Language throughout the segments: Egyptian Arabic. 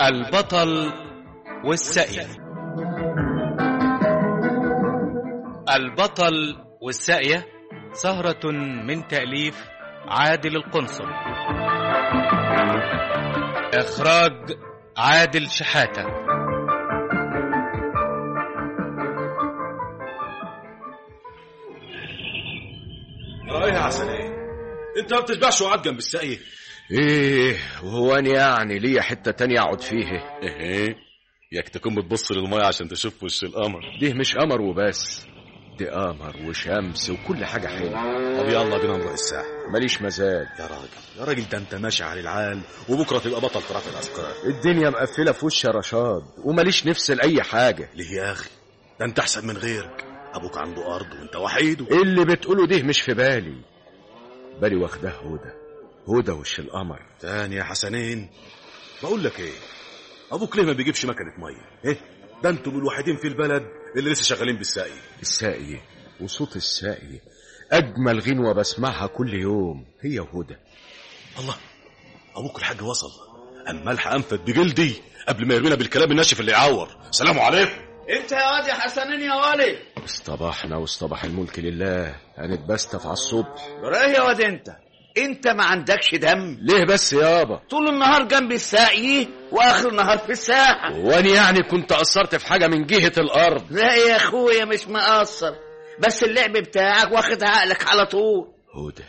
البطل والسقي البطل والساقية سهرة من تأليف عادل القنصل إخراج عادل شحاتة ايه يا عسل ايه انت ما بتشبعش وقعد جنب السقي ايه وهو انا يعني ليا حته تانية اقعد فيه ايه ياك تكون بتبص للميه عشان تشوف وش القمر دي مش قمر وبس دي قمر وشمس وكل حاجه حلوه طب يلا بينا نروح الساحل ماليش مزاج يا راجل يا راجل ده انت ماشي على العال وبكره تبقى بطل في رفع الاثقال الدنيا مقفله في وش رشاد وماليش نفس لاي حاجه ليه يا اخي ده انت احسن من غيرك ابوك عنده ارض وانت وحيده اللي بتقوله ده مش في بالي بالي واخداه هدى هدى وش القمر تاني يا حسنين بقول لك ايه ابوك ليه ما بيجيبش مكنه ميه ايه ده انتم الوحيدين في البلد اللي لسه شغالين بالساقي الساقي وصوت الساقي اجمل غنوه بسمعها كل يوم هي وهدى الله ابوك الحاج وصل اما الحق انفد بجلدي قبل ما يرمينا بالكلام الناشف اللي يعور سلام عليكم انت يا واد يا حسنين يا ولي اصطبحنا واصطبح الملك لله هنتبستف على الصبح ايه يا واد انت انت ما عندكش دم ليه بس يابا طول النهار جنب الساقي واخر النهار في الساحه وانا يعني كنت قصرت في حاجه من جهه الارض لا يا اخويا مش مقصر بس اللعب بتاعك واخد عقلك على طول هدى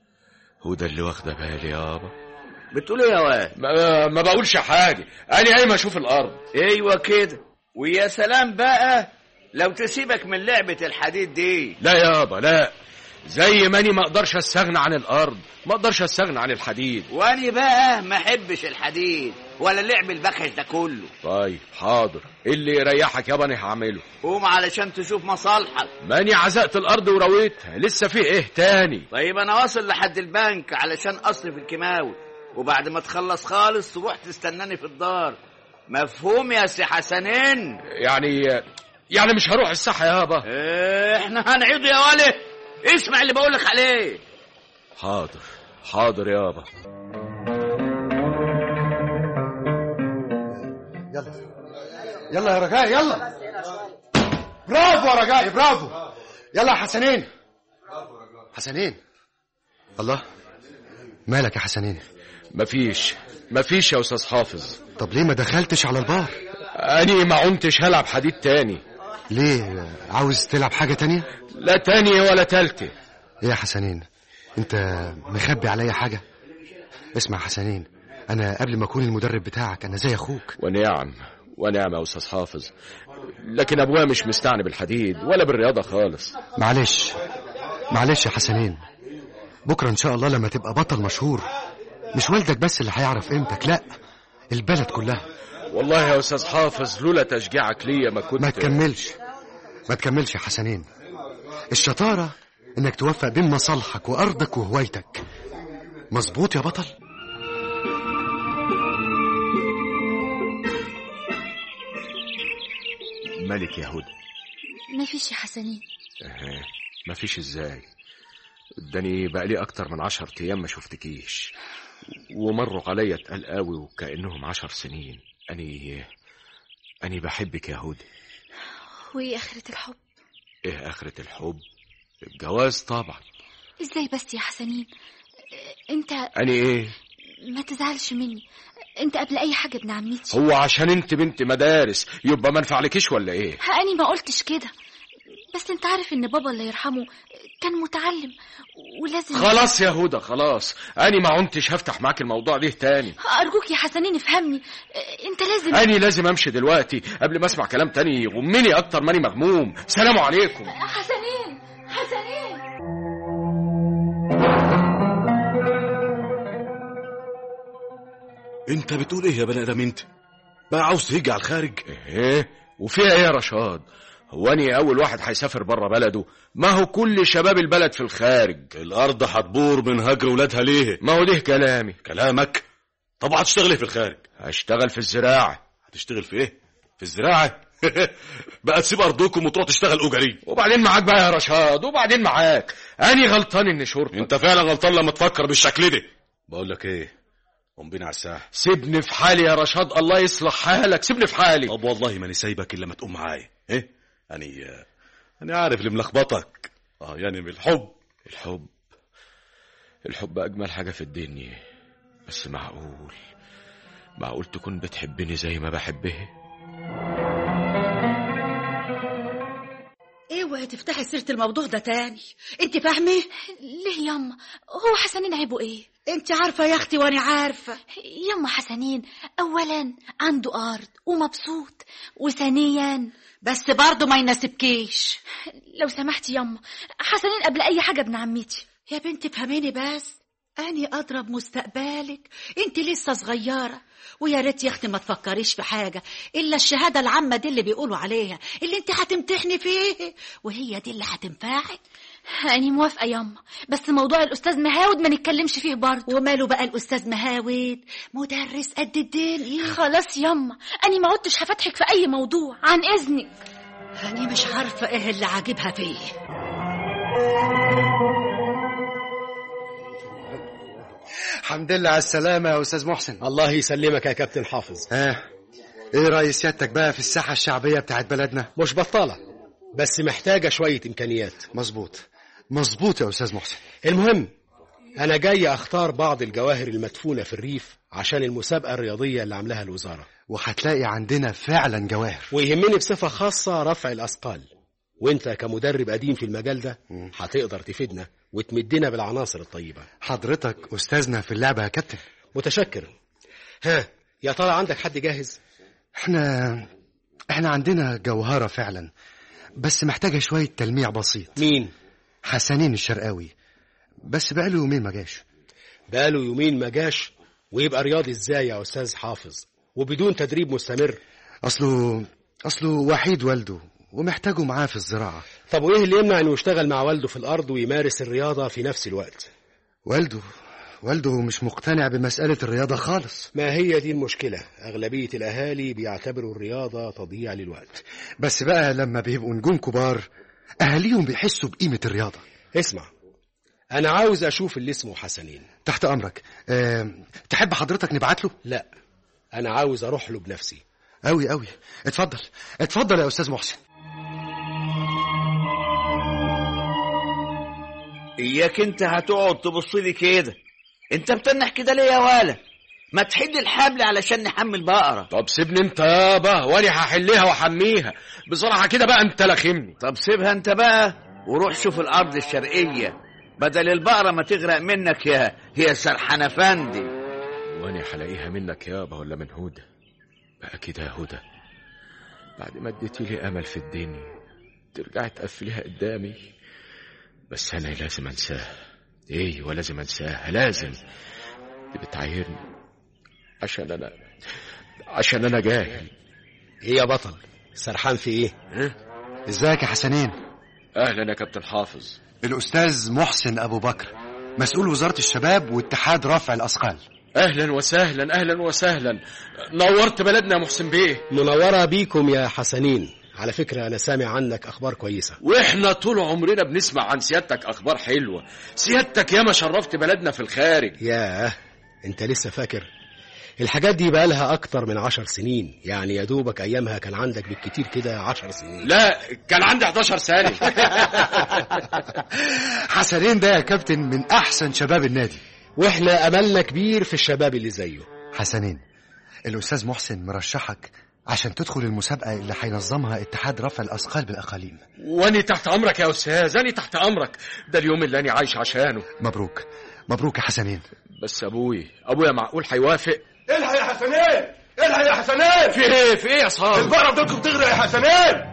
هدى اللي واخده بالي يابا بتقول ايه يا واد ما, ما بقولش حاجه انا قايم اشوف الارض ايوه كده ويا سلام بقى لو تسيبك من لعبه الحديد دي لا يابا لا زي ماني ما اقدرش استغنى عن الارض ما اقدرش استغنى عن الحديد واني بقى ما احبش الحديد ولا لعب البخش ده كله طيب حاضر اللي يريحك يابا انا هعمله قوم علشان تشوف مصالحك ماني عزقت الارض ورويتها لسه في ايه تاني طيب انا واصل لحد البنك علشان اصرف الكيماوي وبعد ما تخلص خالص تروح تستناني في الدار مفهوم يا سي حسنين يعني يعني مش هروح الساحه يابا إيه احنا هنعيده يا ولد اسمع اللي بقولك عليه حاضر حاضر يابا يلا يلا يا رجاء يلا برافو يا رجاء برافو يلا يا حسنين حسنين الله مالك يا حسنين مفيش مفيش يا استاذ حافظ طب ليه ما دخلتش على البار اني ما عنتش هلعب حديد تاني ليه عاوز تلعب حاجة تانية لا تاني ولا تالتة ايه يا حسنين انت مخبي عليا حاجة اسمع يا حسنين انا قبل ما اكون المدرب بتاعك انا زي اخوك ونعم ونعم يا استاذ حافظ لكن ابويا مش مستعني بالحديد ولا بالرياضه خالص معلش معلش يا حسنين بكرة ان شاء الله لما تبقى بطل مشهور مش والدك بس اللي هيعرف قيمتك لا البلد كلها والله يا استاذ حافظ لولا تشجيعك ليا ما كنت ما تكملش ما تكملش يا حسنين الشطارة انك توفق بين مصالحك وارضك وهوايتك مظبوط يا بطل ملك يا هدى ما فيش يا حسنين اها مفيش ازاي اداني بقالي اكتر من عشر ايام ما شفتكيش ومروا عليا اتقال قوي وكانهم عشر سنين اني اني بحبك يا هدى وايه اخرة الحب ايه اخرة الحب الجواز طبعا ازاي بس يا حسنين انت اني ايه ما تزعلش مني انت قبل اي حاجة ابن عمتي هو عشان انت بنت مدارس يبقى ما نفعلكيش ولا ايه أنا ما قلتش كده بس انت عارف ان بابا الله يرحمه كان متعلم ولازم خلاص يا هدى خلاص اني ما عنتش هفتح معاك الموضوع ده تاني ارجوك يا حسنين افهمني انت لازم اني لازم امشي دلوقتي قبل ما اسمع كلام تاني يغمني اكتر ماني مغموم سلام عليكم حسنين حسنين انت بتقول ايه يا بني ادم انت بقى عاوز تهج على الخارج ايه وفيها ايه يا رشاد هو اني اول واحد هيسافر بره بلده ما هو كل شباب البلد في الخارج الارض هتبور من هجر ولادها ليه ما هو ده كلامي كلامك طب هتشتغل ايه في الخارج هشتغل في الزراعه هتشتغل في ايه في الزراعه بقى تسيب ارضكم وتروح تشتغل اجري وبعدين معاك بقى يا رشاد وبعدين معاك اني غلطان اني شرطه انت فعلا غلطان لما تفكر بالشكل ده بقول لك ايه قوم بينا على الساحه سيبني في حالي يا رشاد الله يصلح حالك سيبني في حالي طب والله ماني سايبك الا ما تقوم معايا ايه يعني انا عارف اللي ملخبطك اه يعني بالحب الحب الحب أجمل حاجة في الدنيا بس معقول معقول تكون بتحبني زي ما بحبها اوعي تفتحي سيرة الموضوع ده تاني انت فاهمة ليه يما هو حسنين عيبه ايه انت عارفة يا اختي وانا عارفة يما حسنين اولا عنده ارض ومبسوط وثانيا بس برضه ما يناسبكيش لو سمحتي يما حسنين قبل اي حاجه ابن عمتي يا بنتي فهميني بس أني أضرب مستقبلك أنت لسه صغيرة ويا ريت يا أختي ما تفكريش في حاجة إلا الشهادة العامة دي اللي بيقولوا عليها اللي أنت هتمتحني فيه وهي دي اللي هتنفعك أنا موافقة يما بس موضوع الأستاذ مهاود ما نتكلمش فيه برضه وماله بقى الأستاذ مهاود مدرس قد الدنيا خلاص يما أنا ما عدتش هفتحك في أي موضوع عن إذنك أنا مش عارفة إيه اللي عاجبها فيه الحمد لله على السلامة يا أستاذ محسن الله يسلمك يا كابتن حافظ ها إيه رأي سيادتك بقى في الساحة الشعبية بتاعت بلدنا مش بطالة بس محتاجة شوية إمكانيات مظبوط مظبوط يا أستاذ محسن المهم أنا جاي أختار بعض الجواهر المدفونة في الريف عشان المسابقة الرياضية اللي عاملاها الوزارة وهتلاقي عندنا فعلا جواهر ويهمني بصفة خاصة رفع الأثقال وانت كمدرب قديم في المجال ده هتقدر تفيدنا وتمدنا بالعناصر الطيبة حضرتك أستاذنا في اللعبة يا كابتن متشكر ها يا ترى عندك حد جاهز احنا احنا عندنا جوهرة فعلا بس محتاجة شوية تلميع بسيط مين حسنين الشرقاوي بس بقاله يومين ما جاش بقاله يومين ما جاش ويبقى رياضي ازاي يا استاذ حافظ وبدون تدريب مستمر أصله أصله وحيد والده ومحتاجه معاه في الزراعة طب وايه اللي يمنع انه يشتغل مع والده في الارض ويمارس الرياضة في نفس الوقت والده والده مش مقتنع بمسألة الرياضة خالص ما هي دي المشكلة أغلبية الأهالي بيعتبروا الرياضة تضييع للوقت بس بقى لما بيبقوا نجوم كبار أهاليهم بيحسوا بقيمة الرياضة اسمع أنا عاوز أشوف اللي اسمه حسنين تحت أمرك أه تحب حضرتك نبعت له؟ لا أنا عاوز أروح له بنفسي أوي أوي اتفضل اتفضل يا أستاذ محسن إياك أنت هتقعد تبص لي كده أنت بتنح كده ليه يا ولا ما تحل الحبل علشان نحمل بقرة طب سيبني انت يابا وانا هحليها واحميها بصراحة كده بقى انت لخمني طب سيبها أنت بقى وروح شوف الأرض الشرقية بدل البقرة ما تغرق منك يا هي سرحانة فندي وانا هلاقيها منك يابا ولا من هدى بقى كده يا هدى بعد ما اديتي لي امل في الدنيا ترجعي تقفليها قدامي بس انا لازم انساها ايوه لازم انساها لازم دي بتعايرني عشان انا عشان انا جاهل إيه يا بطل سرحان في إيه ازيك يا حسنين اهلا يا كابتن حافظ الأستاذ محسن أبو بكر مسؤول وزارة الشباب واتحاد رفع الأثقال اهلا وسهلا اهلا وسهلا نورت بلدنا يا محسن بيه منورة بيكم يا حسنين على فكرة أنا سامع عنك أخبار كويسة واحنا طول عمرنا بنسمع عن سيادتك اخبار حلوه سيادتك ياما شرفت بلدنا في الخارج ياه أنت لسه فاكر الحاجات دي بقى لها أكتر من عشر سنين يعني يا دوبك أيامها كان عندك بالكتير كده عشر سنين لا كان عندي 11 سنه حسنين ده يا كابتن من أحسن شباب النادي وإحنا أملنا كبير في الشباب اللي زيه حسنين الأستاذ محسن مرشحك عشان تدخل المسابقة اللي هينظمها اتحاد رفع الأثقال بالأقاليم واني تحت امرك يا استاذ اني تحت امرك ده اليوم اللي انا عايش عشانه مبروك مبروك يا حسنين بس ابوي ابويا معقول هيوافق الحق يا حسنين الحق يا حسنين في ايه في ايه يا صاحبي البقرة بتاعتكم بتغرق يا حسنين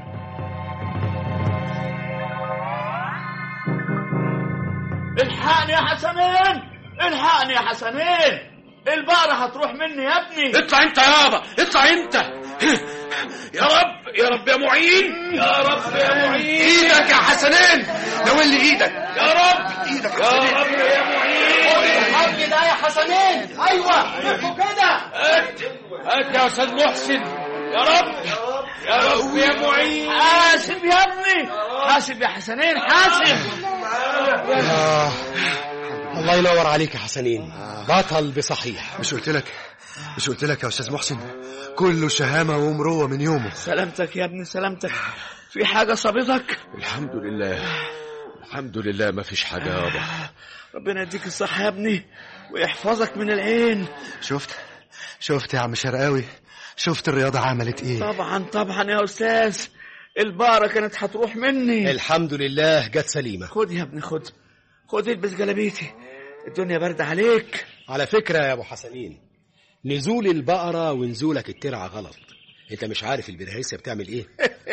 الحقني يا حسنين الحقني يا حسنين البقرة هتروح مني يا ابني اطلع انت يابا اطلع انت يا رب يا رب يا معين يا رب يا معين ايدك يا حسنين ناولي ايدك يا رب ايدك يا يا حسنين رب يا معين الحبل ده يا حسنين ايوه لفه كده هات هات يا استاذ محسن يا رب يا رب يا معين حاسب يا ابني حاسب يا حسنين حاسب الله ينور عليك يا حسنين بطل بصحيح مش قلت لك مش قلت لك يا استاذ محسن كله شهامه ومروه من يومه سلامتك يا ابني سلامتك في حاجة صابتك الحمد لله الحمد لله ما فيش حاجة يابا ربنا يديك الصحة يا ابني ويحفظك من العين شفت شفت يا عم شرقاوي شفت الرياضه عملت ايه طبعا طبعا يا أستاذ البارة كانت هتروح مني الحمد لله جت سليمة خد يا ابني خد خد البس جلابيتي الدنيا باردة عليك على فكرة يا أبو حسنين نزول البقرة ونزولك الترعة غلط انت مش عارف البرهيسة بتعمل ايه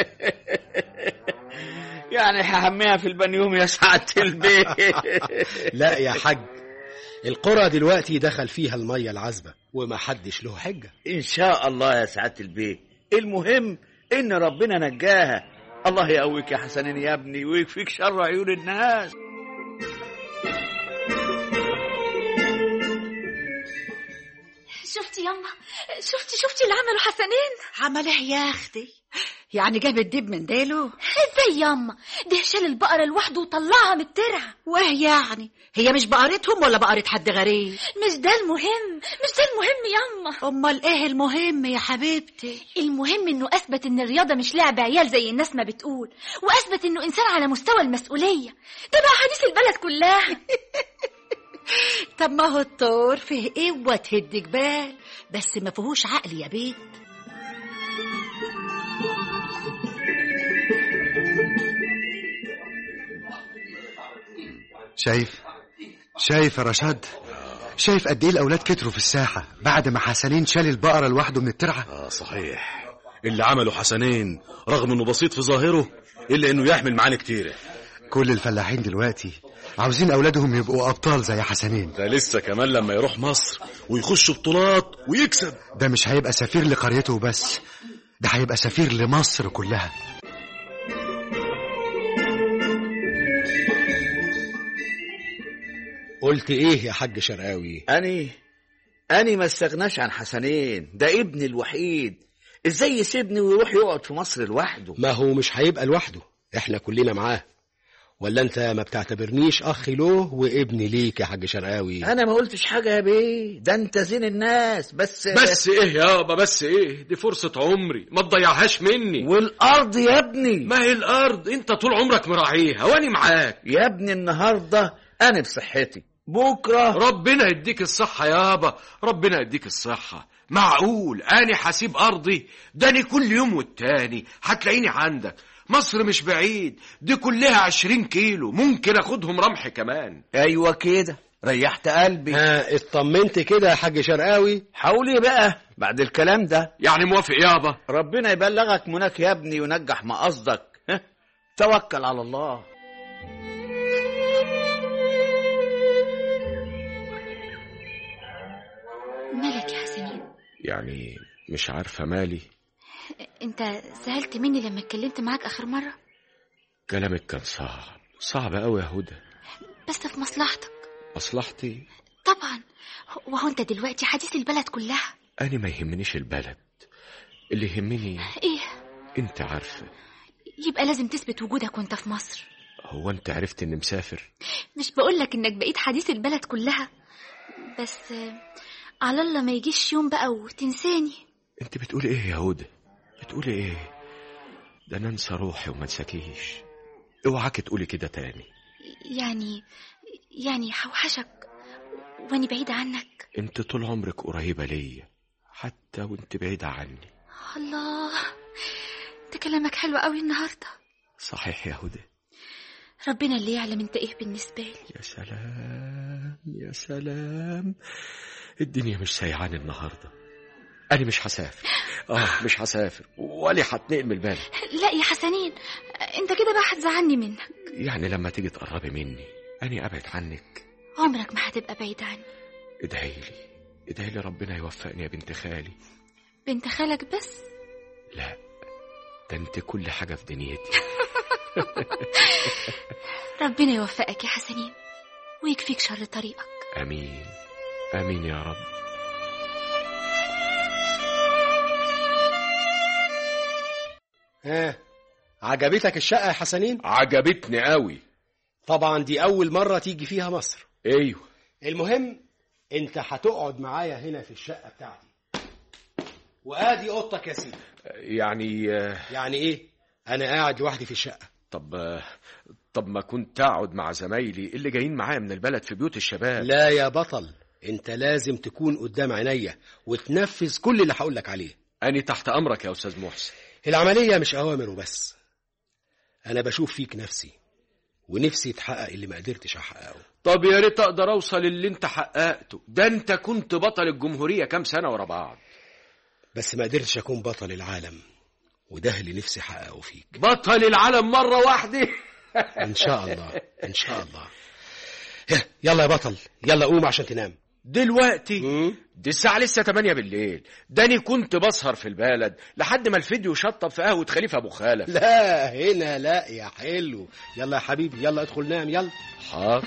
يعني هحميها في البنيوم يا سعادة البيت لا يا حاج القرى دلوقتي دخل فيها المية العذبة وما حدش له حجة إن شاء الله يا سعادة البيت المهم إن ربنا نجاها الله يقويك يا حسنين يا ابني ويكفيك شر عيون الناس شفتي يما شفتي شفتي اللي عمله حسنين عمل ايه يا اختي يعني جاب الدب من ديله ازاي يما ده شال البقرة لوحده وطلعها من الترعة واه يعني هي مش بقرتهم ولا بقرة حد غريب مش ده المهم مش ده المهم يما امال ايه المهم يا حبيبتي المهم انه اثبت ان الرياضة مش لعب عيال زي الناس ما بتقول واثبت انه انسان على مستوى المسؤولية ده بقى حديث البلد كلها طب ما هو الطور فيه قوة تهد جبال بس ما فيهوش عقل يا بيت شايف شايف يا رشاد شايف قد ايه الاولاد كتروا في الساحه بعد ما حسنين شال البقره لوحده من الترعه اه صحيح اللي عمله حسنين رغم انه بسيط في ظاهره الا انه يحمل معاني كتيره كل الفلاحين دلوقتي عاوزين اولادهم يبقوا ابطال زي حسنين ده لسه كمان لما يروح مصر ويخش بطولات ويكسب ده مش هيبقى سفير لقريته بس ده هيبقى سفير لمصر كلها قلت ايه يا حاج شرقاوي أني أني ما استغناش عن حسنين ده ابني الوحيد ازاي يسيبني ويروح يقعد في مصر لوحده ما هو مش هيبقى لوحده احنا كلنا معاه ولا انت ما بتعتبرنيش اخ له وابن ليك يا حاج شرقاوي انا ما قلتش حاجه يا بيه ده انت زين الناس بس بس ايه يابا بس ايه دي فرصة عمري ما تضيعهاش مني والارض يا ابني ما هي الارض انت طول عمرك مراعيها وانا معاك يا ابني النهارده انا بصحتي بكره ربنا يديك الصحة يابا ربنا يديك الصحة معقول أنا حسيب أرضي ده أنا كل يوم والتاني هتلاقيني عندك مصر مش بعيد دي كلها عشرين كيلو ممكن أخدهم رمح كمان ايوه كده ريحت قلبي ها اطمنت كده يا حاج شرقاوي حاولي بقى بعد الكلام ده يعني موافق يابا ربنا يبلغك مناك يا ابني وينجح مقصدك ها؟ توكل على الله مالك يا حسنين يعني مش عارفة مالي انت زعلت مني لما اتكلمت معاك اخر مرة كلامك كان صعب صعب أوي يا هدى بس في مصلحتك مصلحتي طبعا وهو انت دلوقتي حديث البلد كلها أنا ما يهمنيش البلد اللي يهمني ايه انت عارفة يبقى لازم تثبت وجودك وانت في مصر هو انت عرفت اني مسافر مش بقولك انك بقيت حديث البلد كلها بس آه، على الله ما يجيش يوم بقى وتنساني انت بتقولي ايه يا هدى بتقولي ايه ده انا انسى روحي وما انساكيش اوعاك تقولي كده تاني يعني يعني هوحشك واني بعيدة عنك انت طول عمرك قريبة ليا حتى وانت بعيدة عني الله ده كلامك حلو قوي النهاردة صحيح يا هدى ربنا اللي يعلم انت ايه بالنسبة لي يا سلام يا سلام الدنيا مش سيعاني النهاردة أنا مش هسافر آه مش هسافر ولا هتنقل من البلد لا يا حسنين انت كده بقى هتزعلني منك يعني لما تيجي تقربي مني أنا أبعد عنك عمرك ما هتبقى بعيد عني ادعي لي ادعي لي ربنا يوفقني يا بنت خالي بنت خالك بس لا ده انت كل حاجة في دنيتي ربنا يوفقك يا حسنين ويكفيك شر طريقك أمين أمين يا رب ها عجبتك الشقة يا حسنين عجبتني قوي طبعا دي أول مرة تيجي فيها مصر ايوه المهم انت هتقعد معايا هنا في الشقه بتاعتي وادي اوضتك يا سيدي يعني آه، يعني ايه انا قاعد لوحدي في الشقه طب آه، طب ما كنت اقعد مع زمايلي اللي جايين معايا من البلد في بيوت الشباب لا يا بطل انت لازم تكون قدام عينيا وتنفذ كل اللي هقول لك عليه أنا تحت أمرك يا أستاذ محسن العمليه مش اوامر وبس انا بشوف فيك نفسي ونفسي تحقق اللي ما قدرتش احققه طب يا ريت أقدر أوصل اللي أنت حققته ده أنت كنت بطل الجمهورية كام سنة ورا بعض بس ما قدرتش اكون بطل العالم وده اللي نفسي احققه فيك بطل العالم مرة واحدة ان شاء الله ان شاء الله يه، يلا يا بطل يلا قوم عشان تنام دلوقتي مم. دي الساعة لسه 8 بالليل ده أنا كنت بسهر في البلد لحد ما الفيديو شطب في قهوة خليفة أبو خالف لا هنا لا يا حلو يلا يا حبيبي يلا ادخل نام يلا حاضر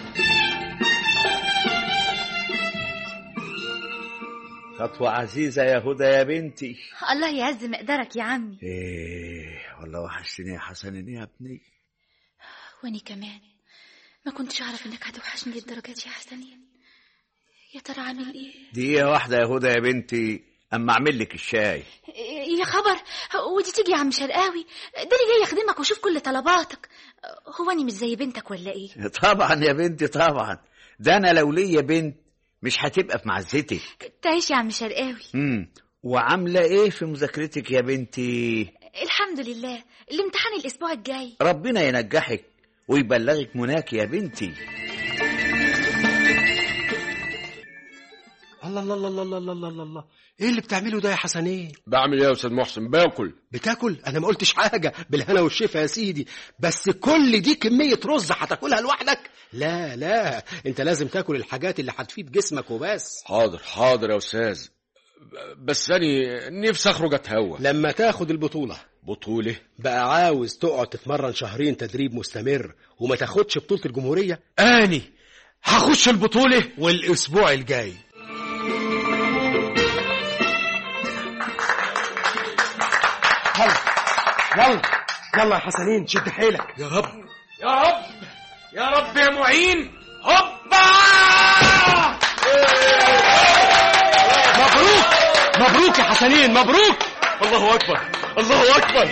خطوة عزيزة يا هدى يا بنتي الله يعز مقدرك يا عمي ايه والله وحشتني يا حسن يا ابني واني كمان ما كنتش اعرف انك هتوحشني للدرجه دي يا حسنين يا ترى عامل ايه دقيقة واحدة يا هدى يا بنتي اما اعمل لك الشاي يا خبر ودي تيجي يا عم شرقاوي ده اللي جاي يخدمك ويشوف كل طلباتك هو اني مش زي بنتك ولا ايه طبعا يا بنتي طبعا ده انا لو ليا بنت مش هتبقى في معزتك تعيش يا عم شرقاوي امم وعاملة ايه في مذاكرتك يا بنتي الحمد لله الامتحان الاسبوع الجاي ربنا ينجحك ويبلغك مناك يا بنتي الله الله الله الله الله الله الله الله ايه اللي بتعمله ده يا حسنين بعمل إيه يا أستاذ محسن باكل بتاكل انا ما قلتش حاجه بالهنا والشفا يا سيدي بس كل دي كميه رز هتاكلها لوحدك لا لا انت لازم تاكل الحاجات اللي هتفيد جسمك وبس حاضر حاضر يا أستاذ بس أنا نفسي أخرج أتهوى لما تاخد البطوله بطولة بقى عاوز تقعد تتمرن شهرين تدريب مستمر وما تاخدش بطوله الجمهوريه أني هخش البطولة والاسبوع الجاي يلا يلا يلا يا حسنين شد حيلك يا رب يا رب يا رب يا معين هوبا مبروك مبروك يا حسنين مبروك الله أكبر الله أكبر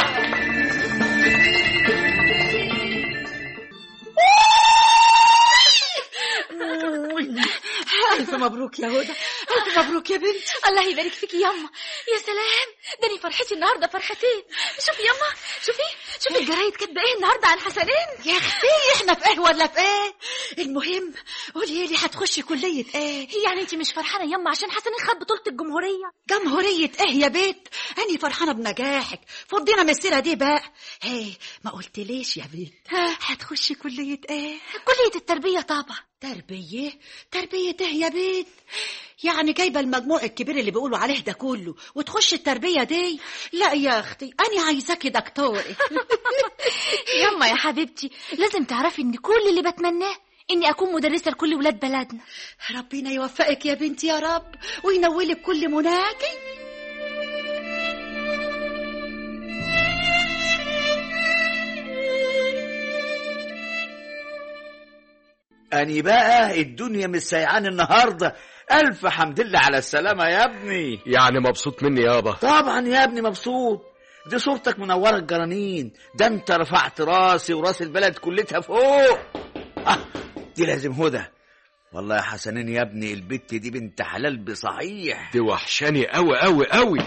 ألف مبروك يا هدى ألف مبروك يا بنتي الله يبارك فيكي ياما يا سلام ده انا فرحتي النهارده فرحتين شوفي ياما شوفي شوفي الجرايد كاتبه ايه النهارده عن حسنين يا اختي احنا في ايه ولا في ايه المهم قولي لي هتخشي كلية ايه يعني انت مش فرحانه ياما عشان حسنين خد بطوله الجمهوريه جمهورية ايه يا بنت أنا فرحانة بنجاحك فضينا من السيرة دي بقى هي ما قلتليش يا بنت هتخشي كلية ايه كليه التربيه طبعا تربية تربية ايه يا بنت يعني جايبة المجموع الكبير اللي بيقولوا عليه ده كله وتخش التربية دي لا يا أختي أنا عايزاكي دكتورة ياما يا حبيبتي لازم تعرفي ان كل اللي بتمناه اني اكون مدرسه لكل ولاد بلدنا ربنا يوفقك يا بنتي يا رب وينولك كل مناكي أني بقى الدنيا مش سيعان النهاردة ألف حمد لله على السلامة يا ابني يعني مبسوط مني يابا طبعا يا ابني مبسوط دي صورتك منورة الجرانين ده انت رفعت راسي وراس البلد كلتها فوق آه دي لازم هدى والله يا حسنين يا ابني البت دي بنت حلال بصحيح دي وحشاني قوي قوي قوي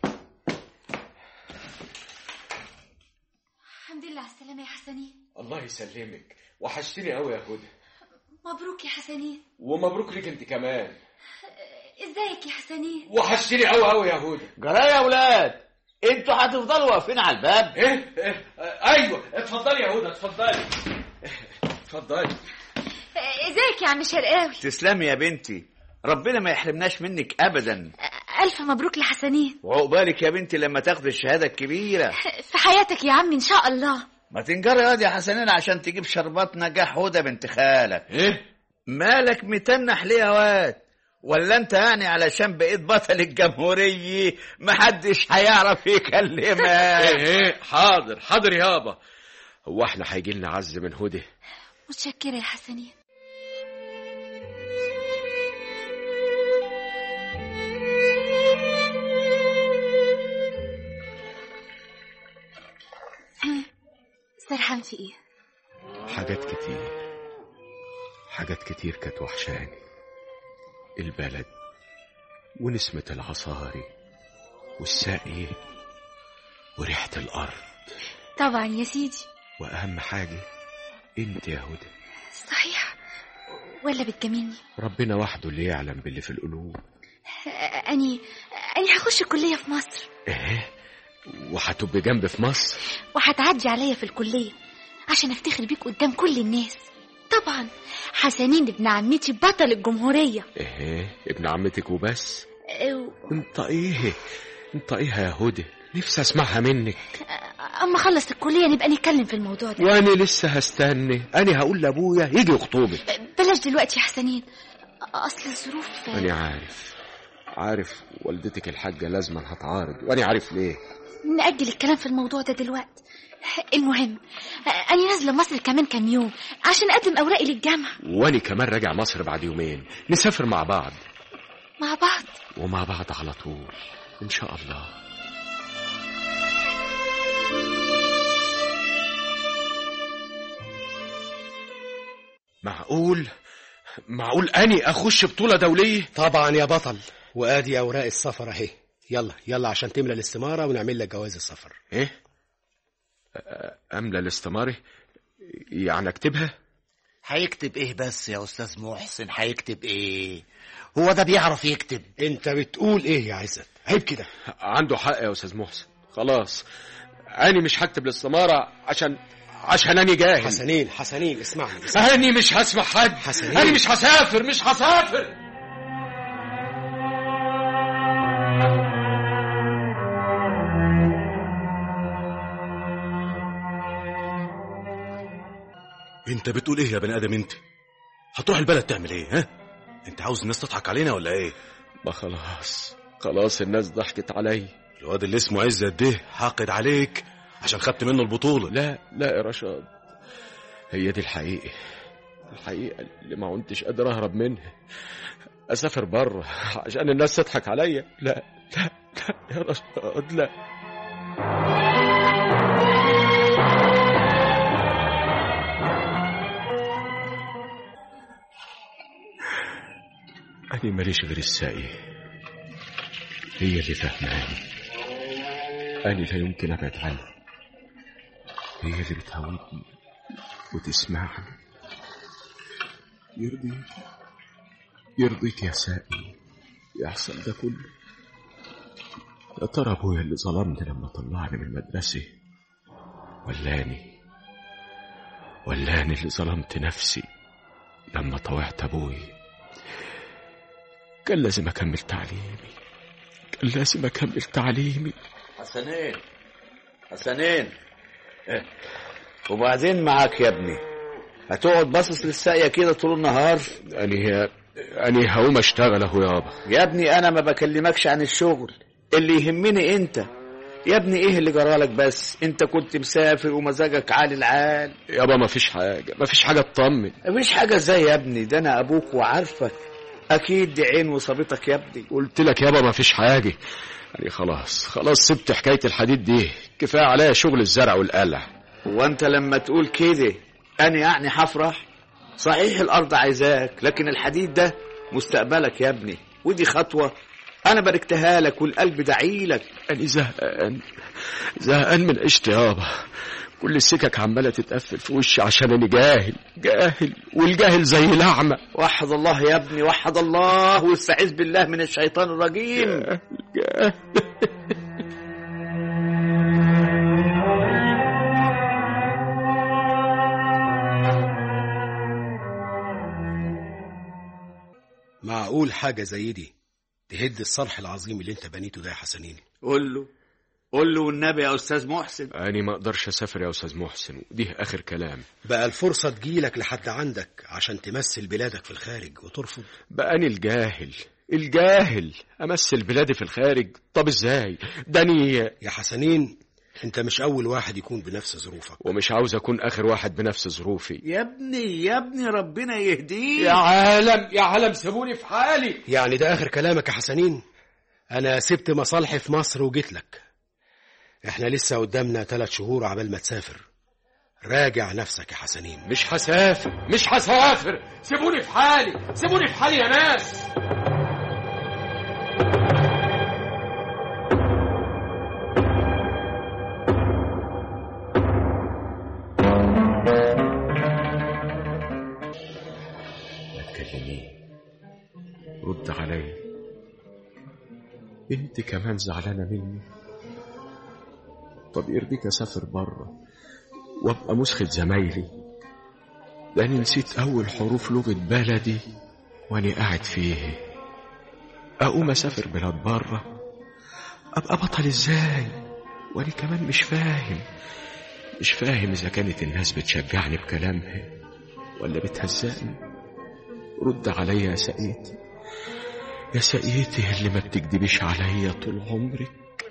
الحمد لله على السلامه يا حسنين الله يسلمك وحشتني قوي يا هدى مبروك يا حسنين ومبروك ليك انت كمان ازيك يا حسنين وحشتني قوي قوي يا هدى جرايه يا ولاد انتوا هتفضلوا واقفين على الباب ايه ايه آه، ايوه اتفضلي يا هدى اتفضلي اتفضلي ازيك يا عم شرقاوي تسلمي يا بنتي ربنا ما يحرمناش منك ابدا الف مبروك لحسنين وعقبالك يا بنتي لما تاخد الشهاده الكبيره في حياتك يا عمي ان شاء الله ما تنجري ياض يا حسنين عشان تجيب شربات نجاح هدى بنت خالك ايه مالك متنح ليه يا واد ولا انت يعني علشان بقيت بطل الجمهورية محدش هيعرف يكلمك ايه ايه حاضر حاضر يابا هو احنا هيجي لنا عز من هدى متشكره يا حسنين فرحان في ايه حاجات كتير حاجات كتير كانت وحشاني البلد ونسمة العصاري والساقية وريحة الأرض طبعا يا سيدي وأهم حاجة انت يا هدى صحيح ولا بتجاملني ربنا وحده اللي يعلم باللي في القلوب آه، اني اني هخش كليه في مصر ايه وهتبقي جنب في مصر وهتعدي عليا في الكليه عشان افتخر بيك قدام كل الناس طبعا حسنين ابن عمتي بطل الجمهوريه ايه ابن عمتك وبس آه، انت ايه انت ايه يا هدى نفسي اسمعها منك اما اخلص الكليه نبقى نتكلم في الموضوع ده وانا لسه هستني انا هقول لابويا يجي يخطبك بلاش دلوقتي يا حسنين اصل الظروف انا عارف عارف والدتك الحاجة لازما هتعارض وانا عارف ليه نأجل الكلام في الموضوع ده دلوقتي المهم أنا نازلة مصر كمان كام يوم عشان أقدم أوراقي للجامعة وانا كمان راجع مصر بعد يومين نسافر مع بعض مع بعض ومع بعض على طول ان شاء الله معقول معقول اني اخش بطولة دولية طبعا يا بطل وادي اوراق السفر اهي يلا يلا عشان تملى الاستماره ونعمل لك جواز السفر ايه أ- املى الاستمارة يعني اكتبها هيكتب ايه بس يا استاذ محسن هيكتب ايه هو ده بيعرف يكتب انت بتقول ايه يا عزت عيب كده عنده حق يا استاذ محسن خلاص اني مش هكتب الاستمارة عشان عشان اني جاهل حسنين حسنين اسمعني, اسمعني. اني مش هسمع حد حسنين. اني مش هسافر مش هسافر انت بتقول ايه يا بني ادم انت هتروح البلد تعمل ايه ها انت عاوز الناس تضحك علينا ولا ايه ما خلاص خلاص الناس ضحكت علي الواد اللي اسمه عزت ده حاقد عليك عشان خدت منه البطولة لا لا يا رشاد هي دي الحقيقة الحقيقة اللي ما كنتش قادر أهرب منها أسافر بره عشان الناس تضحك عليا لا لا لا يا رشاد لا أنا ماليش غير الساقية هي اللي فهماني أنا لا يمكن أبعد عنها هي اللي بتهويني وتسمعني يرضيك يرضيك يا سائل يحصل ده كله يا ترى ابويا اللي ظلمني لما طلعني من المدرسة ولاني ولاني اللي ظلمت نفسي لما طوعت ابوي كان لازم اكمل تعليمي كان لازم اكمل تعليمي حسنين حسنين إيه. وبعدين معاك يا ابني هتقعد باصص للساقية كده طول النهار اني اني هقوم اشتغل اهو يابا يا ابني انا ما بكلمكش عن الشغل اللي يهمني انت يا ابني ايه اللي جرالك بس انت كنت مسافر ومزاجك عالي العال يابا ما فيش حاجة ما فيش حاجة تطمن مفيش حاجة ازاي يا ابني ده انا ابوك وعارفك اكيد دي عين وصابتك يا ابني قلت لك يابا ما فيش حاجة يعني خلاص خلاص سبت حكاية الحديد دي كفاية عليا شغل الزرع والقلع وانت لما تقول كده انا يعني هفرح صحيح الارض عايزاك لكن الحديد ده مستقبلك يا ابني ودي خطوة انا باركتها لك والقلب دعيلك أنا زهقان زهقان من عيشتي يابا كل السكك عمالة تتقفل في وشي عشان أنا جاهل جاهل والجاهل زي الأعمى وحد الله يا ابني وحد الله واستعذ بالله من الشيطان الرجيم جاهل معقول حاجه زي دي تهد الصرح العظيم اللي انت بنيته ده يا حسنين قول له قول له والنبي يا استاذ محسن أنا ما أقدرش أسافر يا أستاذ محسن ودي آخر كلام بقى الفرصه تجيلك لحد عندك عشان تمثل بلادك في الخارج وترفض بقى أنا الجاهل الجاهل أمثل بلادي في الخارج طب إزاي داني يا حسنين انت مش اول واحد يكون بنفس ظروفك ومش عاوز أكون آخر واحد بنفس ظروفي يا ابني يا ابني ربنا يهديك يا عالم يا عالم سيبوني في حالي يعني ده اخر كلامك يا حسنين انا سبت مصالحي في مصر وجيت لك احنا لسه قدامنا ثلاث شهور عبال ما تسافر راجع نفسك يا حسنين مش هسافر مش هسافر سيبوني في حالي سيبوني في حالي يا ناس ما تكلميه رد عليا انت كمان زعلانه مني طب يرضيك اسافر بره وابقى مسخة زمايلي لاني نسيت اول حروف لغه بلدي واني قاعد فيه اقوم اسافر بلاد بره ابقى بطل ازاي واني كمان مش فاهم مش فاهم اذا كانت الناس بتشجعني بكلامها ولا بتهزقني رد عليا يا سقيتي يا سقيتي اللي ما بتكدبيش عليا طول عمرك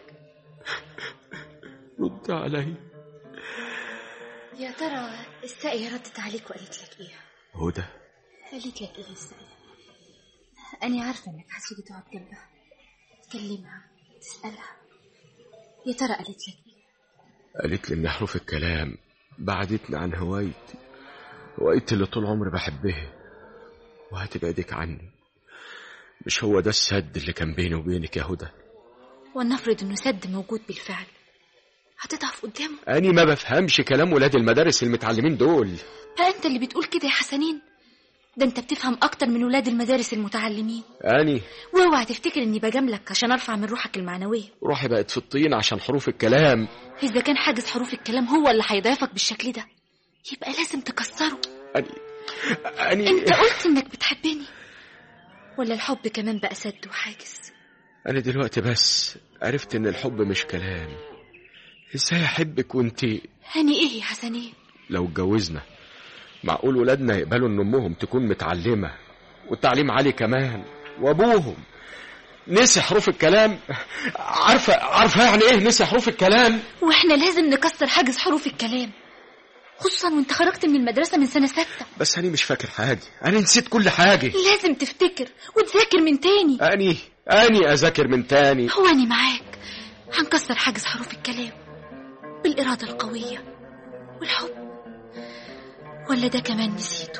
رد عليا يا ترى الساقية ردت عليك وقالت لك ايه هدى قالت لك ايه الساقية أنا عارفة إنك هتيجي تقعد جنبها تكلمها تسألها يا ترى قالت لك ايه قالت لي ان حروف الكلام بعدتني عن هوايتي هوايتي اللي طول عمري بحبها وهتبعدك عني مش هو ده السد اللي كان بيني وبينك يا هدى ولنفرض إنه سد موجود بالفعل هتضعف قدامه أني ما بفهمش كلام ولاد المدارس المتعلمين دول ها أنت اللي بتقول كده يا حسنين ده أنت بتفهم أكتر من ولاد المدارس المتعلمين أني واوعى تفتكر إني بجاملك عشان أرفع من روحك المعنوية روحي بقت في الطين عشان حروف الكلام إذا كان حاجز حروف الكلام هو اللي هيضعفك بالشكل ده يبقى لازم تكسره أني أني أنت قلت إنك بتحبني ولا الحب كمان بقى سد وحاجز أنا دلوقتي بس عرفت إن الحب مش كلام إزاي أحبك وأنتي هاني إيه يا حسنين لو اتجوزنا معقول ولادنا يقبلوا ان امهم تكون متعلمه والتعليم عالي كمان وابوهم نسي حروف الكلام عارفه عارفه يعني ايه نسي حروف الكلام واحنا لازم نكسر حاجز حروف الكلام خصوصا وانت خرجت من المدرسة من سنة ستة بس انا مش فاكر حاجه انا نسيت كل حاجه لازم تفتكر وتذاكر من تاني اني اني اذاكر من تاني هو أنا معاك هنكسر حاجز حروف الكلام بالإرادة القوية والحب ولا ده كمان نسيته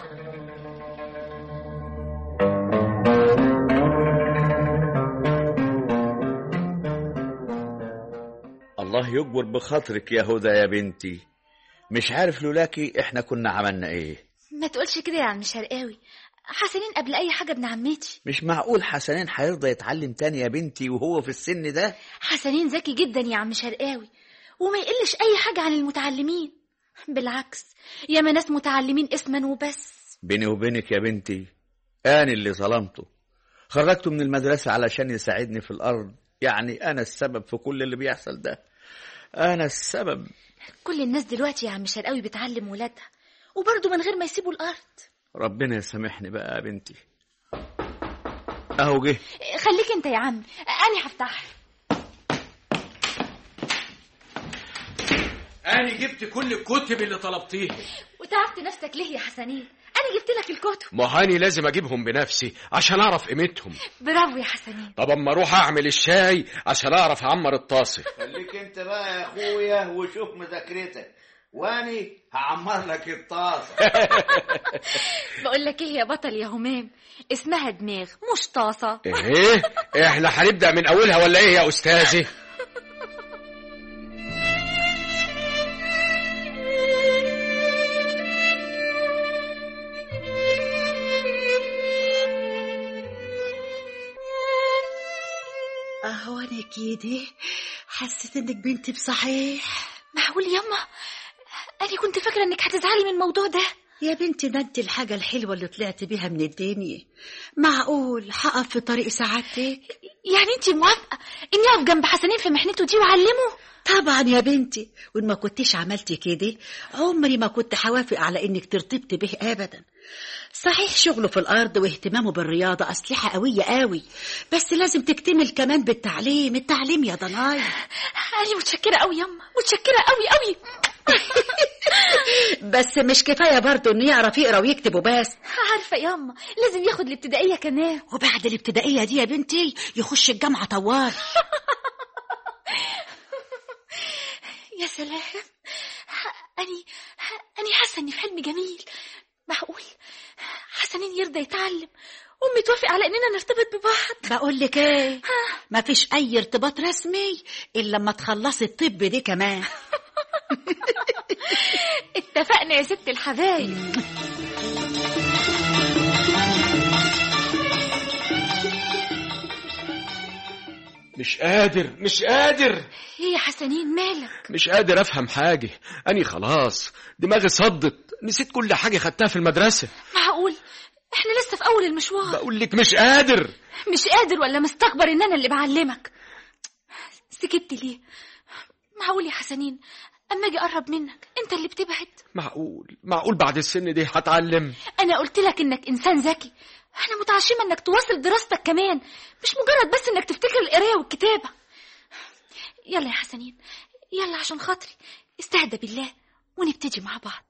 الله يكبر بخاطرك يا هدى يا بنتي مش عارف لولاكي احنا كنا عملنا ايه ما تقولش كده يا عم شرقاوي حسنين قبل أي حاجة ابن عمتي مش معقول حسنين هيرضى يتعلم تاني يا بنتي وهو في السن ده حسنين ذكي جدا يا عم شرقاوي وما يقلش أي حاجة عن المتعلمين بالعكس ياما ناس متعلمين اسما وبس بيني وبينك يا بنتي انا اللي ظلمته خرجته من المدرسة علشان يساعدني في الأرض يعني أنا السبب في كل اللي بيحصل ده أنا السبب كل الناس دلوقتي يا عم شرقاوي بتعلم ولادها وبرضه من غير ما يسيبوا الأرض ربنا يسامحني بقى يا بنتي أهو جه خليك انت يا عم أنا هفتح انا جبت كل الكتب اللي طلبتيها وتعبت نفسك ليه يا حسنين أنا جبت لك الكتب ما هاني لازم اجيبهم بنفسي عشان اعرف قيمتهم برافو يا حسنين طب اما اروح اعمل الشاي عشان اعرف اعمر الطاسه خليك انت بقى يا اخويا وشوف مذاكرتك واني هعمر لك الطاسه بقول لك ايه يا بطل يا همام اسمها دماغ مش طاسة ايه احنا هنبدا من اولها ولا ايه يا استاذي اهو انا كده حسيت انك بنتي بصحيح معقول ياما انا كنت فاكرة انك هتزعلي من الموضوع ده يا بنتي ده انت الحاجة الحلوة اللي طلعت بيها من الدنيا معقول هقف في طريق سعادتك يعني انت موافقة اني اقف جنب حسنين في محنته دي وأعلمه طبعا يا بنتي وان ما كنتش عملتي كده عمري ما كنت هوافق على انك ترتبطي به ابدا صحيح شغله في الارض واهتمامه بالرياضه اسلحه قويه قوي بس لازم تكتمل كمان بالتعليم التعليم يا ضناي انا متشكرة قوي ياما متشكرة قوي قوي بس مش كفايه برضه انه يعرف يقرا ويكتب وبس عارفة ياما لازم ياخد الابتدائية كمان وبعد الابتدائيه دي يا بنتي يخش الجامعه طوال يا سلام أني أنا حاسة إني في حلم جميل معقول حسنين يرضى يتعلم أمي توافق على إننا نرتبط ببعض بقول لك ايه ما فيش اي ارتباط رسمي الا لما تخلصي الطب دي كمان اتفقنا يا ست الحبايب مش قادر مش قادر ايه يا حسنين مالك مش قادر افهم حاجه اني خلاص دماغي صدت نسيت كل حاجه خدتها في المدرسه معقول احنا لسه في أول المشوار بقول لك مش قادر مش قادر ولا مستكبر إن أنا اللي بعلمك سكت ليه معقول يا حسنين أما أجي أقرب منك أنت اللي بتبعد معقول معقول بعد السن دي هتعلم أنا قلت لك إنك إنسان ذكي أنا متعشمة إنك تواصل دراستك كمان مش مجرد بس إنك تفتكر القراية والكتابة يلا يا حسنين يلا عشان خاطري استهدى بالله ونبتدي مع بعض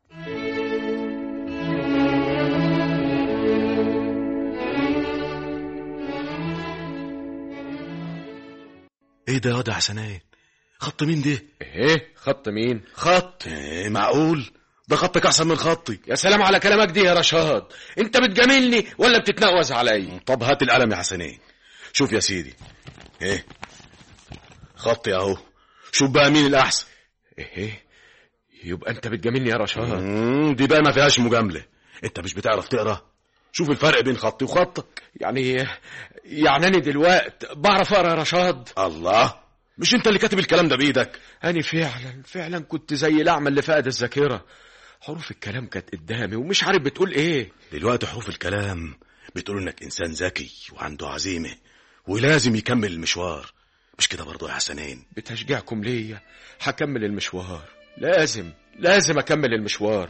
ايه ده يا واد يا حسنين خط مين ده ايه خط مين خط ايه معقول ده خطك احسن من خطي يا سلام على كلامك دي يا رشاد انت بتجاملني ولا بتتنقوز عليا طب هات القلم يا حسنين شوف يا سيدي ايه خطي اهو شوف بقى مين الاحسن ايه يبقى انت بتجاملني يا رشاد مم، دي بقى ما فيهاش مجامله انت مش بتعرف تقرا شوف الفرق بين خطي وخطك يعني يعني انا دلوقت بعرف اقرا يا رشاد الله مش انت اللي كاتب الكلام ده بايدك انا فعلا فعلا كنت زي الاعمى اللي فقد الذاكره حروف الكلام كانت قدامي ومش عارف بتقول ايه دلوقتي حروف الكلام بتقول انك انسان ذكي وعنده عزيمه ولازم يكمل المشوار مش كده برضه يا حسنين بتشجيعكم ليا هكمل المشوار لازم لازم اكمل المشوار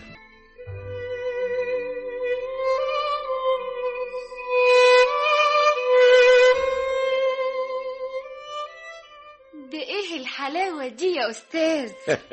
ده إيه الحلاوة دي يا أستاذ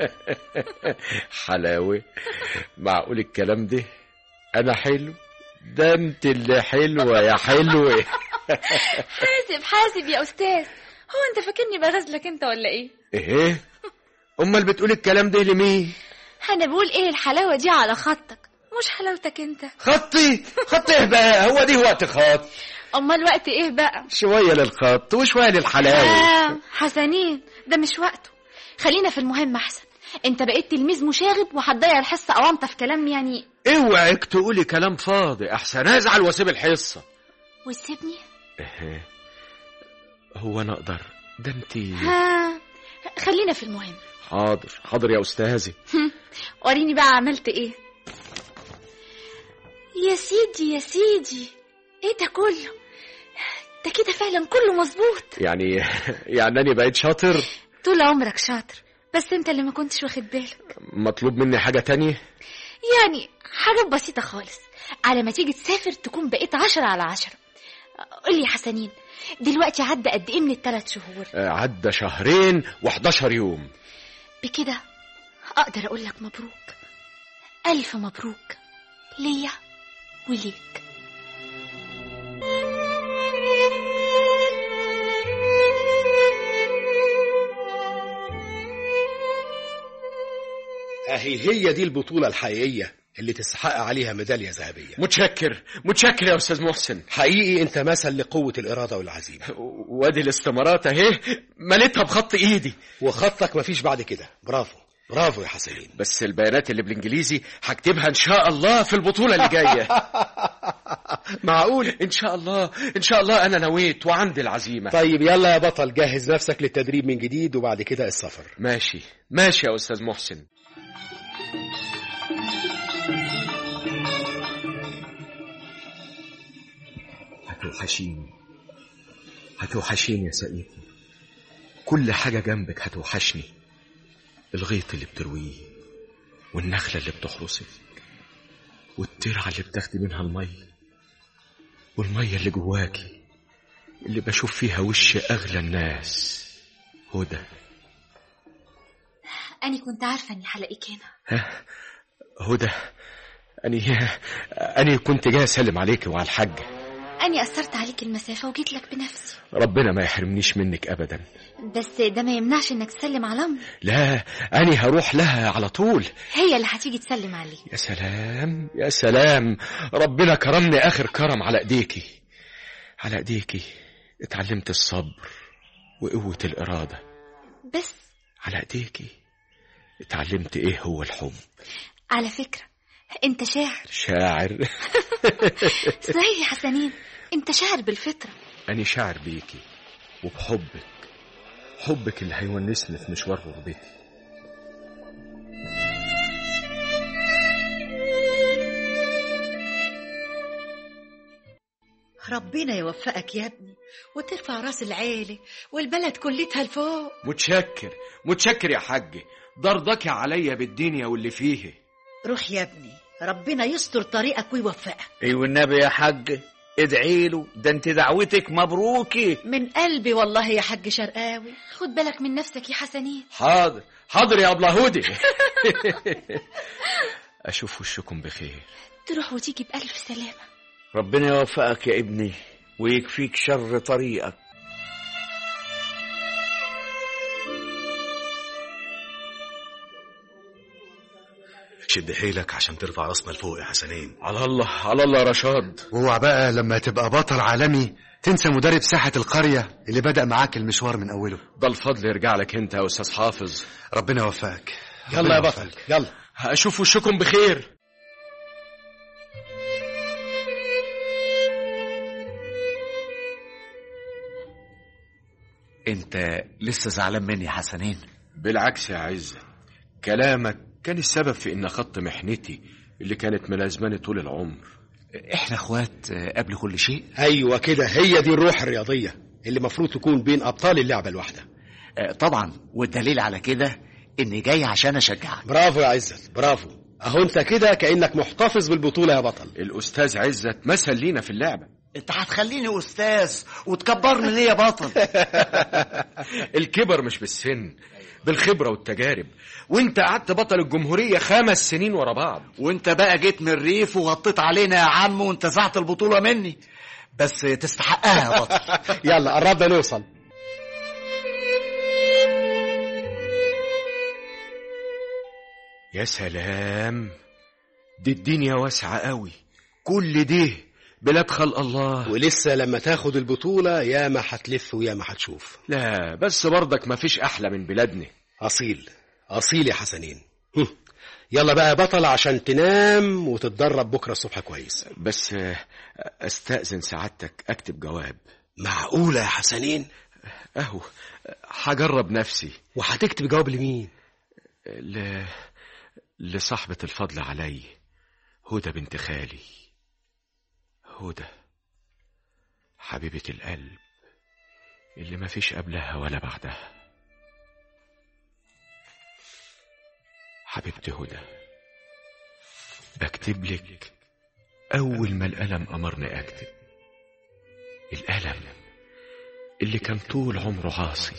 حلاوه معقول الكلام ده انا حلو ده انت اللي حلوه يا حلوه حاسب حاسب يا أستاذ هو أنت فاكرني بغزلك أنت ولا إيه ايه امال بتقول الكلام ده لمين أنا بقول إيه الحلاوة دي على خطك مش حلاوتك أنت خطي خطي ايه بقى هو دي وقت خط أمال وقت إيه بقى شويه للخط وشويه للحلاوه آه حسنين ده مش وقته خلينا في المهم أحسن أنت بقيت تلميذ مشاغب وهتضيع الحصة أوامطة في كلام يعني اوعك تقولي كلام فاضي احسن ازعل واسيب الحصه وتسيبني إيه. هو انا اقدر ده انت ها خلينا في المهم حاضر حاضر يا استاذي وريني بقى عملت ايه يا سيدي يا سيدي ايه ده كله ده كده فعلا كله مظبوط يعني يعني انا بقيت شاطر طول عمرك شاطر بس انت اللي ما كنتش واخد بالك مطلوب مني حاجه تانية يعني حاجات بسيطة خالص على ما تيجي تسافر تكون بقيت عشرة على عشرة قولي يا حسنين دلوقتي عدى قد ايه من الثلاث شهور آه، عدى شهرين و11 يوم بكده اقدر اقول لك مبروك الف مبروك ليا وليك اهي هي دي البطولة الحقيقية اللي تستحق عليها ميدالية ذهبية متشكر متشكر يا استاذ محسن حقيقي انت مثل لقوة الإرادة والعزيمة وادي الاستمارات اهي مليتها بخط ايدي وخطك مفيش بعد كده برافو برافو يا حسنين بس البيانات اللي بالانجليزي هكتبها ان شاء الله في البطوله اللي جايه معقول ان شاء الله ان شاء الله انا نويت وعندي العزيمه طيب يلا يا بطل جهز نفسك للتدريب من جديد وبعد كده السفر ماشي ماشي يا استاذ محسن هتوحشيني هتوحشيني يا سقيتي كل حاجة جنبك هتوحشني الغيط اللي بترويه والنخلة اللي بتحرسك والترعة اللي بتاخدي منها المية والمية اللي جواكي اللي بشوف فيها وش أغلى الناس هدى أنا كنت عارفة إني هلاقيك هنا ها هدى أني أني كنت جاي أسلم عليك وعلى الحاجة أني أثرت عليك المسافة وجيت لك بنفسي ربنا ما يحرمنيش منك ابدا بس ده ما يمنعش إنك تسلم على أمي لا اني هروح لها على طول هي اللي هتيجي تسلم عليه يا سلام يا سلام ربنا كرمني اخر كرم على ايديكي على ايديكي اتعلمت الصبر وقوة الإرادة بس على ايديكي اتعلمت ايه هو الحب على فكرة أنت شاعر شاعر صحيح يا حسنين أنت شاعر بالفطرة أنا شاعر بيكي وبحبك حبك اللي هيونسني في مشوار غربتي ربنا يوفقك يا ابني وترفع راس العيلة والبلد كلتها لفوق متشكر متشكر يا حاج ضرضك عليا بالدنيا واللي فيه روح يا ابني ربنا يستر طريقك ويوفقك اي والنبي يا حاج ادعي له ده انت دعوتك مبروكه من قلبي والله يا حاج شرقاوي خد بالك من نفسك يا حسنين حاضر حاضر يا أبله هودي أشوف وشكم بخير تروح وتيجي بألف سلامة ربنا يوفقك يا ابني ويكفيك شر طريقك شد حيلك عشان ترفع راسنا لفوق يا حسنين على الله على الله يا رشاد واوعى بقى لما تبقى بطل عالمي تنسى مدرب ساحة القرية اللي بدأ معاك المشوار من أوله ده الفضل يرجع لك انت يا استاذ حافظ ربنا يوفقك يلا يا بطل يلا اشوف وشكم بخير انت لسه زعلان مني يا حسنين بالعكس يا عزة كلامك كان السبب في ان خط محنتي اللي كانت ملازماني طول العمر احنا اخوات قبل كل شيء ايوه كده هي دي الروح الرياضيه اللي المفروض تكون بين ابطال اللعبه الواحده طبعا والدليل على كده اني جاي عشان اشجعك برافو يا عزت برافو اهو انت كده كانك محتفظ بالبطوله يا بطل الاستاذ عزت مثل لينا في اللعبه انت هتخليني استاذ وتكبرني ليه يا بطل الكبر مش بالسن بالخبرة والتجارب وانت قعدت بطل الجمهورية خمس سنين ورا بعض وانت بقى جيت من الريف وغطيت علينا يا عم وانتزعت البطولة مني بس تستحقها يا بطل يلا قربنا نوصل يا سلام دي الدنيا واسعة قوي كل ده بلاد خلق الله ولسه لما تاخد البطولة يا ما هتلف ويا ما هتشوف لا بس برضك ما فيش أحلى من بلادنا أصيل أصيل يا حسنين هم. يلا بقى يا بطل عشان تنام وتتدرب بكرة الصبح كويس بس أستأذن سعادتك أكتب جواب معقولة يا حسنين أهو هجرب نفسي وهتكتب جواب لمين ل... لصاحبة الفضل علي هدى بنت خالي هدى حبيبة القلب اللي ما فيش قبلها ولا بعدها حبيبتي هدى بكتب لك أول ما الألم أمرني أكتب الألم اللي كان طول عمره عاصي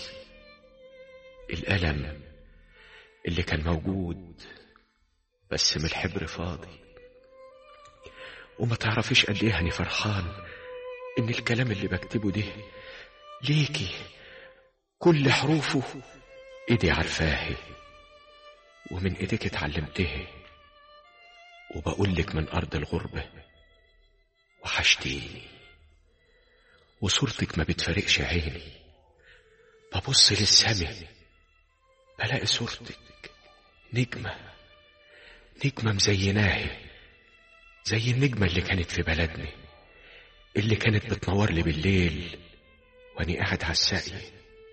الألم اللي كان موجود بس من الحبر فاضي وما تعرفيش قد ايه أنا فرحان ان الكلام اللي بكتبه ده ليكي كل حروفه ايدي عارفاه ومن ايديك اتعلمته وبقول لك من ارض الغربة وحشتيني وصورتك ما بتفارقش عيني ببص للسما بلاقي صورتك نجمة نجمة مزيناها زي النجمة اللي كانت في بلدنا اللي كانت بتنور لي بالليل واني قاعد على السقي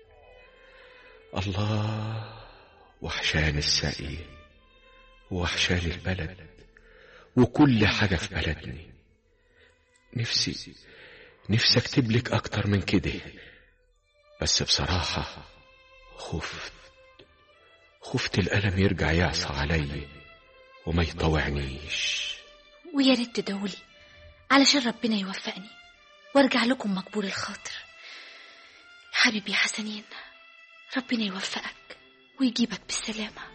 الله وحشان السقي وحشان البلد وكل حاجة في بلدنا نفسي نفسي اكتب لك اكتر من كده بس بصراحة خفت خفت الألم يرجع يعصى علي وما يطوعنيش ويا ريت تدعولي علشان ربنا يوفقني وارجع لكم مقبول الخاطر حبيبي يا حسنين ربنا يوفقك ويجيبك بالسلامة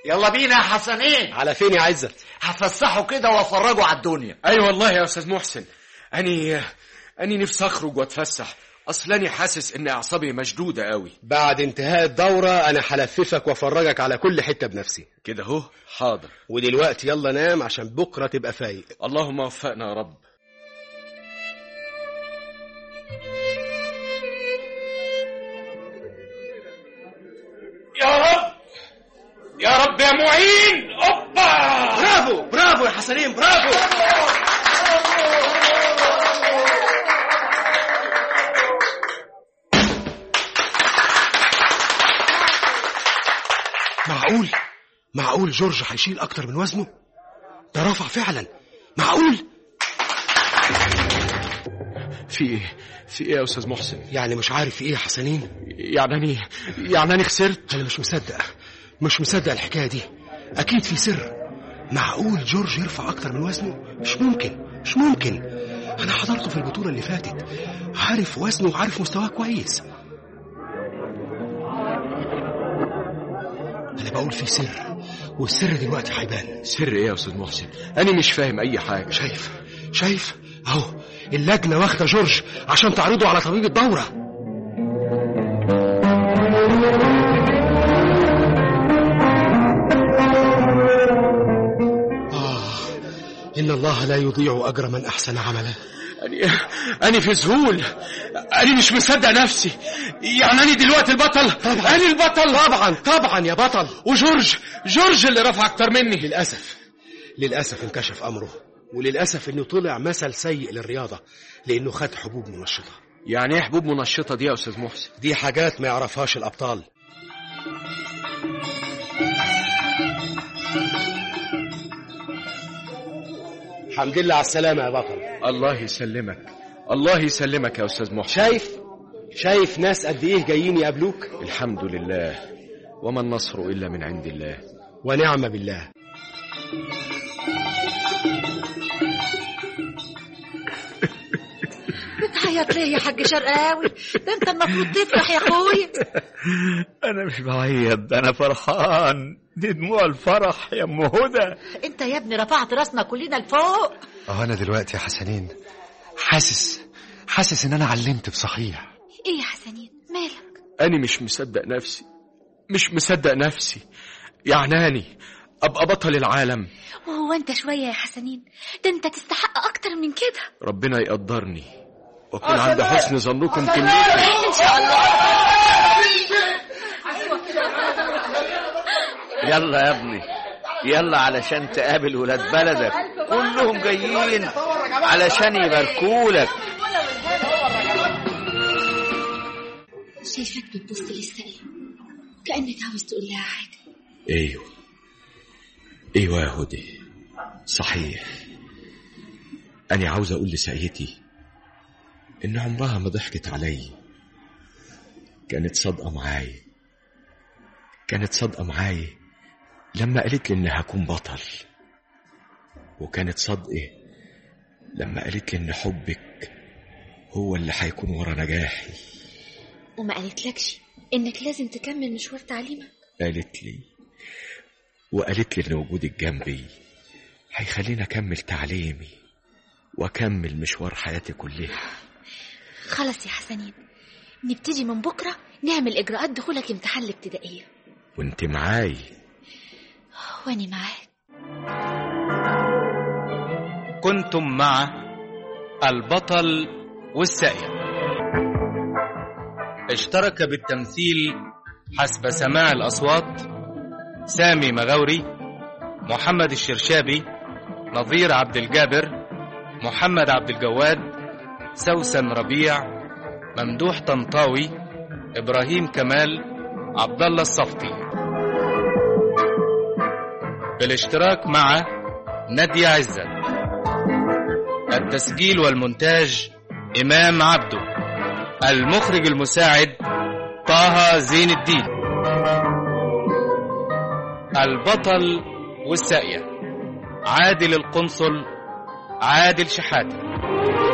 يلا بينا يا حسنين على فين يا عزت هفسحوا كده وافرجوا على الدنيا اي أيوة والله يا استاذ محسن اني اني نفسي اخرج واتفسح اصل اني حاسس ان اعصابي مشدوده قوي بعد انتهاء الدورة أنا هلففك وأفرجك على كل حتة بنفسي كده اهو حاضر ودلوقتي يلا نام عشان بكرة تبقى فايق اللهم وفقنا يا رب يا رب يا رب يا معين اوبا برافو برافو يا حسنين برافو معقول معقول جورج هيشيل أكتر من وزنه ده رفع فعلا معقول في ايه في ايه يا استاذ محسن يعني مش عارف في إيه يا حسنين يعني اني يعني اني خسرت أنا مش مصدق مش مصدق الحكاية دي أكيد في سر معقول جورج يرفع أكتر من وزنه مش ممكن مش ممكن أنا حضرته في البطولة اللي فاتت عارف وزنه وعارف مستواه كويس أنا بقول في سر والسر دلوقتي هيبان سر ايه يا استاذ محسن انا مش فاهم اي حاجه شايف شايف أهو اللجنة واخدة جورج عشان تعرضه على طبيب الدورة آه إن الله لا يضيع أجر من أحسن عملا أنا أنا في ذهول أنا مش مصدق نفسي يعني أنا دلوقتي البطل طبعاً. أنا البطل طبعا طبعا يا بطل وجورج جورج اللي رفع أكتر مني للأسف للأسف انكشف أمره وللأسف إنه طلع مثل سيء للرياضة لأنه خد حبوب منشطة يعني إيه حبوب منشطة دي يا أستاذ محسن دي حاجات ما يعرفهاش الأبطال الحمد لله على السلامة يا بطل الله يسلمك الله يسلمك يا أستاذ محسن شايف شايف ناس قد إيه جايين يقابلوك الحمد لله وما النصر إلا من عند الله ونعم بالله بتعيط ليه يا حاج شرقاوي ده انت المفروض تفرح يا اخويا انا مش بعيط انا فرحان دي دموع الفرح يا ام هدى انت يا ابني رفعت راسنا كلنا لفوق اه انا دلوقتي يا حسنين حاسس حاسس ان انا علمت بصحيح ايه يا حسنين مالك أنا مش مصدق نفسي مش مصدق نفسي يعني أنا أبقى بطل العالم وهو انت شوية يا حسنين ده انت تستحق اكتر من كده ربنا يقدرني وأكون عند حسن ظنكم كلكم ان شاء الله يلا يا ابني يلا علشان تقابل ولاد بلدك كلهم جايين علشان يباركولك شايفاك بتبص للسقف كأنك عاوز تقول لها حاجة ايوه ايوه يا هدي صحيح انا عاوز اقول لساقيتي ان عمرها ما ضحكت علي كانت صادقه معايا كانت صادقه معايا لما قالت لي اني هكون بطل وكانت صادقه لما قالت لي ان حبك هو اللي هيكون ورا نجاحي وما قالتلكش انك لازم تكمل مشوار تعليمك قالت لي وقالت لي ان وجودك جنبي هيخليني اكمل تعليمي واكمل مشوار حياتي كلها خلاص يا حسنين نبتدي من بكرة نعمل إجراءات دخولك امتحان الابتدائية وانت معاي وأني معاك كنتم مع البطل والسائل اشترك بالتمثيل حسب سماع الأصوات سامي مغاوري محمد الشرشابي نظير عبد الجابر محمد عبد الجواد سوسن ربيع ممدوح طنطاوي إبراهيم كمال عبد الله الصفتي بالاشتراك مع نادية عزت التسجيل والمونتاج إمام عبده المخرج المساعد طه زين الدين البطل والساقية عادل القنصل عادل شحاتة